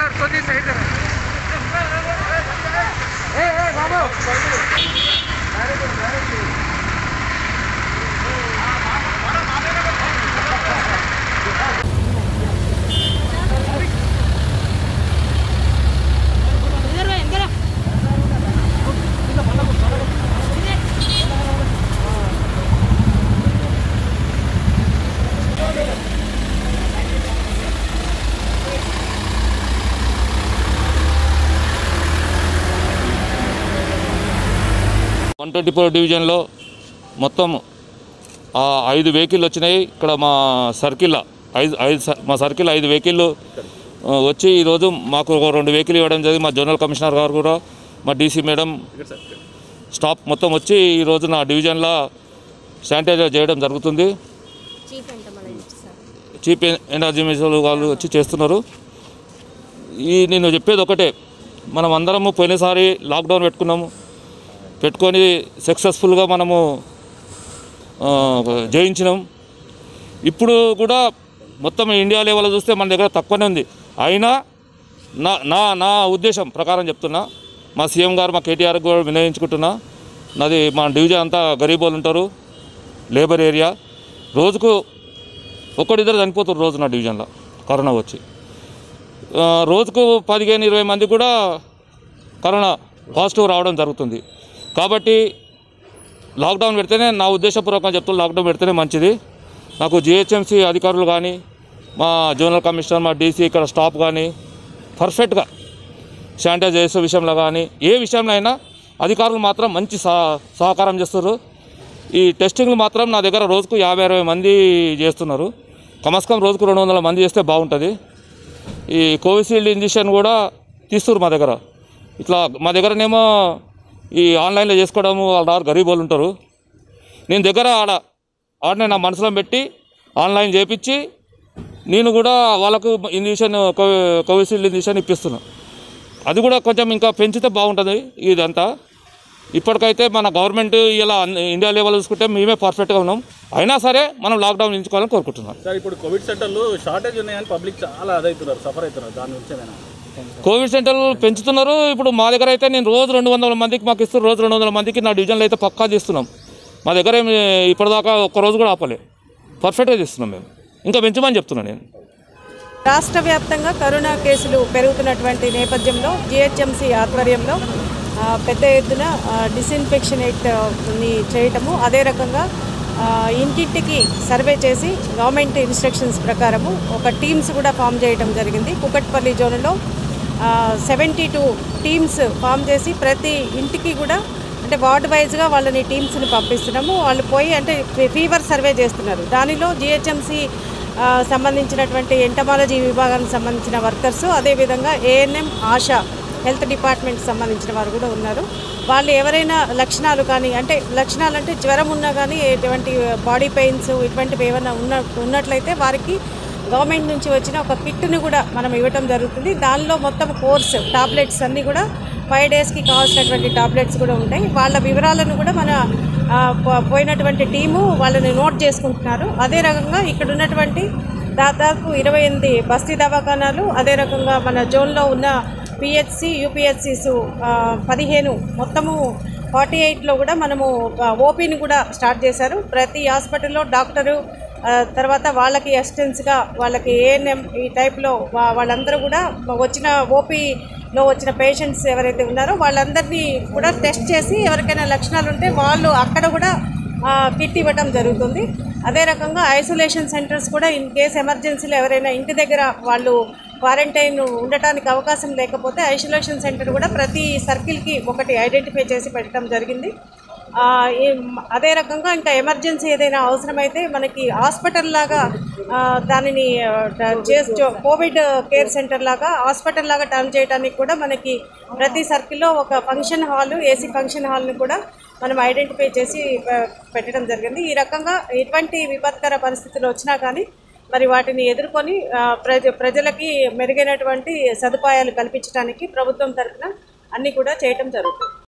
sir కొద్ది side ఏ ఏ బాబు వన్ ట్వంటీ ఫోర్ డివిజన్లో మొత్తం ఆ, ఐదు వెహికల్ వచ్చినాయి ఇక్కడ మా సర్కిల్ ఐదు ఐదు స- మా సర్కిల్ ఐదు వెహికల్ వచ్చి ఈరోజు మాకు ఒక రెండు వెహికల్ ఇవ్వడం జరిగింది మా జనరల్ కమిషనర్ గారు కూడా మా డీసీ మేడం స్టాఫ్ మొత్తం వచ్చి ఈరోజు నా డివిజన్లో శానిటైజర్ చేయడం జరుగుతుంది చీఫ్ అంటే మన సార్ చీఫ్ ఎనర్జీ మినిస్టర్ వాళ్ళు వచ్చి చేస్తున్నారు ఈ నేను చెప్పేది ఒకటే మనం అందరము పోయినసారి లాక్డౌన్ పెట్టుకున్నాము పెట్టుకొని సక్సెస్ఫుల్గా మనము ఆ, జయించినాం ఇప్పుడు కూడా మొత్తం ఇండియా లెవెల్లో చూస్తే మన దగ్గర తక్కువనే ఉంది అయినా నా నా నా ఉద్దేశం ప్రకారం చెప్తున్నా మా సీఎం గారు మా కేటీఆర్ కూడా వినియోగించుకుంటున్నా నాది మా డివిజన్ అంతా గరీబోలు ఉంటారు లేబర్ ఏరియా రోజుకు ఒక్కడిద్దరు చనిపోతారు రోజు నా డివిజన్లో కరోనా వచ్చి ఆ, రోజుకు పదిహేను ఇరవై మంది కూడా కరోనా పాజిటివ్ రావడం జరుగుతుంది కాబట్టి లాక్డౌన్ పెడితేనే నా ఉద్దేశపూర్వకంగా చెప్తున్నా లాక్డౌన్ పెడితేనే మంచిది నాకు జిహెచ్ఎంసీ అధికారులు కానీ మా జోనల్ కమిషనర్ మా డీసీ ఇక్కడ స్టాఫ్ కానీ పర్ఫెక్ట్గా శానిటైజ్ చేసే విషయంలో కానీ ఏ విషయంలో అయినా అధికారులు మాత్రం మంచి సహ సహకారం చేస్తారు ఈ టెస్టింగ్లు మాత్రం నా దగ్గర రోజుకు యాభై అరవై మంది చేస్తున్నారు కమస్కం రోజుకు రెండు వందల మంది చేస్తే బాగుంటుంది ఈ కోవిషీల్డ్ ఇంజక్షన్ కూడా తీస్తున్నారు మా దగ్గర ఇట్లా మా దగ్గరనేమో ఈ ఆన్లైన్లో చేసుకోవడము వాళ్ళ దగ్గర గరీబ్ వాళ్ళు ఉంటారు నేను దగ్గర ఆడ ఆడనే నా మనసులో పెట్టి ఆన్లైన్ చేపించి నేను కూడా వాళ్ళకు ఇంజక్షన్ కో- కోవిషీల్డ్ ఇంజక్షన్ ఇప్పిస్తున్నాను అది కూడా కొంచెం ఇంకా పెంచితే బాగుంటుంది ఇదంతా ఇప్పటికైతే మన గవర్నమెంట్ ఇలా అన్ని- ఇండియా లెవెల్ చూసుకుంటే మేమే పర్ఫెక్ట్గా ఉన్నాం అయినా సరే మనం లాక్డౌన్ ఎంచుకోవాలని కోరుకుంటున్నాం సార్ ఇప్పుడు కోవిడ్ సెంటర్లు షార్టేజ్ ఉన్నాయని పబ్లిక్ చాలా అదవుతున్నారు సఫర్ అవుతున్నారు దాని గురించి ఏదైనా కోవిడ్ సెంటర్లు పెంచుతున్నారు ఇప్పుడు మా దగ్గర అయితే నేను రోజు రెండు వందల మందికి మాకు ఇస్తారు రోజు రెండు వందల మందికి నా డివిజన్లో అయితే పక్కా తీస్తున్నాం మా దగ్గర ఏమి ఇప్పటిదాకా ఒక్క రోజు కూడా ఆపలే పర్ఫెక్ట్గా తీస్తున్నాం మేము ఇంకా పెంచమని చెప్తున్నాను నేను రాష్ట్ర వ్యాప్తంగా కరోనా కేసులు పెరుగుతున్నటువంటి నేపథ్యంలో జిహెచ్ఎంసీ ఆధ్వర్యంలో ఆ, పెద్ద ఎత్తున డిస్ఇన్ఫెక్షనేట్ని చేయటము అదే రకంగా ఆ, ఇంటింటికి సర్వే చేసి గవర్నమెంట్ ఇన్స్ట్రక్షన్స్ ప్రకారము ఒక టీమ్స్ కూడా ఫామ్ చేయడం జరిగింది కుకట్పల్లి జోన్లో సెవెంటీ టూ టీమ్స్ ఫామ్ చేసి ప్రతి ఇంటికి కూడా అంటే వార్డ్ వైజ్గా వాళ్ళని టీమ్స్ని పంపిస్తున్నాము వాళ్ళు పోయి అంటే ఫీవర్ సర్వే చేస్తున్నారు దానిలో జిహెచ్ఎంసీ ఆ, సంబంధించినటువంటి ఎంటమాలజీ విభాగానికి సంబంధించిన వర్కర్స్ అదేవిధంగా ఏఎన్ఎం ఆశా హెల్త్ డిపార్ట్మెంట్ సంబంధించిన వారు కూడా ఉన్నారు వాళ్ళు ఎవరైనా లక్షణాలు కానీ అంటే లక్షణాలు అంటే జ్వరం ఉన్నా కానీ ఎటువంటి బాడీ పెయిన్స్ ఇటువంటివి ఏమైనా ఉన్న ఉన్నట్లయితే వారికి గవర్నమెంట్ నుంచి వచ్చిన ఒక కిట్ని కూడా మనం ఇవ్వటం జరుగుతుంది దానిలో మొత్తం కోర్స్ టాబ్లెట్స్ అన్నీ కూడా ఫైవ్ డేస్కి కావాల్సినటువంటి టాబ్లెట్స్ కూడా ఉంటాయి వాళ్ళ వివరాలను కూడా మన ఆ, పో- పోయినటువంటి టీము వాళ్ళని నోట్ చేసుకుంటున్నారు అదే రకంగా ఇక్కడ ఉన్నటువంటి దాదాపు ఇరవై ఎనిమిది బస్తీ దవాఖానాలు అదే రకంగా మన జోన్లో ఉన్న పిహెచ్సి యూపీహెచ్సిస్ పదిహేను మొత్తము ఫార్టీ ఎయిట్లో కూడా మనము ఓపీని కూడా స్టార్ట్ చేశారు ప్రతి హాస్పిటల్లో డాక్టరు ఆ, తర్వాత వాళ్ళకి అసిస్టెంట్స్గా వాళ్ళకి ఏఎన్ఎం ఈ టైప్లో వా- వాళ్ళందరూ కూడా వచ్చిన ఓపీలో వచ్చిన పేషెంట్స్ ఎవరైతే ఉన్నారో వాళ్ళందరినీ కూడా టెస్ట్ చేసి ఎవరికైనా లక్షణాలు ఉంటే వాళ్ళు అక్కడ కూడా ఆ, కిట్ ఇవ్వడం జరుగుతుంది అదే రకంగా ఐసోలేషన్ సెంటర్స్ కూడా ఇన్ కేస్ ఎమర్జెన్సీలో ఎవరైనా ఇంటి దగ్గర వాళ్ళు క్వారంటైన్ ఉండటానికి అవకాశం లేకపోతే ఐసోలేషన్ సెంటర్ కూడా ప్రతి సర్కిల్కి ఒకటి ఐడెంటిఫై చేసి పెట్టడం జరిగింది ఆ, ఈ- అదే రకంగా ఇంకా ఎమర్జెన్సీ ఏదైనా అవసరమైతే మనకి హాస్పిటల్ లాగా ఆ, దానిని ఆ, చేస్తూ కోవిడ్ కేర్ సెంటర్ లాగా హాస్పిటల్ లాగా టర్న్ చేయడానికి కూడా మనకి ప్రతి సర్కిల్లో ఒక ఫంక్షన్ హాల్ ఏసీ ఫంక్షన్ హాల్ని కూడా మనం ఐడెంటిఫై చేసి ఆ, పెట్టడం జరిగింది ఈ రకంగా ఎటువంటి విపత్కర పరిస్థితులు వచ్చినా కానీ మరి వాటిని ఎదుర్కొని ఆ, ప్రజ ప్రజలకి మెరుగైనటువంటి సదుపాయాలు కల్పించడానికి ప్రభుత్వం తరఫున అన్నీ కూడా చేయటం జరుగుతుంది